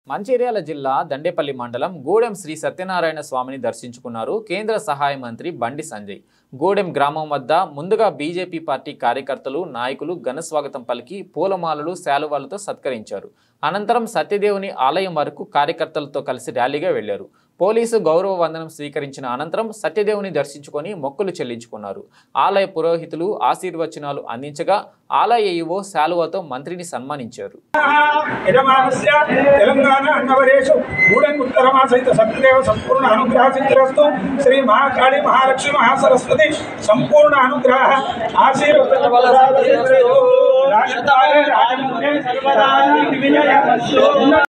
మంచిర్యాల జిల్లా దండేపల్లి మండలం గూడెం శ్రీ సత్యనారాయణ స్వామిని దర్శించుకున్నారు కేంద్ర సహాయ మంత్రి బండి సంజయ్ గూడెం గ్రామం వద్ద ముందుగా బీజేపీ పార్టీ కార్యకర్తలు నాయకులు ఘన స్వాగతం పలికి పూలమాలలు శాలువాలతో సత్కరించారు అనంతరం సత్యదేవుని ఆలయం వరకు కార్యకర్తలతో కలిసి ర్యాలీగా వెళ్లారు పోలీసు గౌరవ వందనం స్వీకరించిన అనంతరం సత్యదేవుని దర్శించుకొని మొక్కులు చెల్లించుకున్నారు ఆలయ పురోహితులు ఆశీర్వచనాలు అందించగా ఆలయ ఈవో శాలువాతో మంత్రిని సన్మానించారు యజమానస్య తెలంగాణ అన్నవరేషు గూడెం ఉత్తరమాసహిత సత్యదేవ సంపూర్ణ అనుగ్రహ సిద్ధిరస్తు శ్రీ మహాకాళి మహాలక్ష్మి మహాసరస్వతి సంపూర్ణ అనుగ్రహ ఆశీర్వాద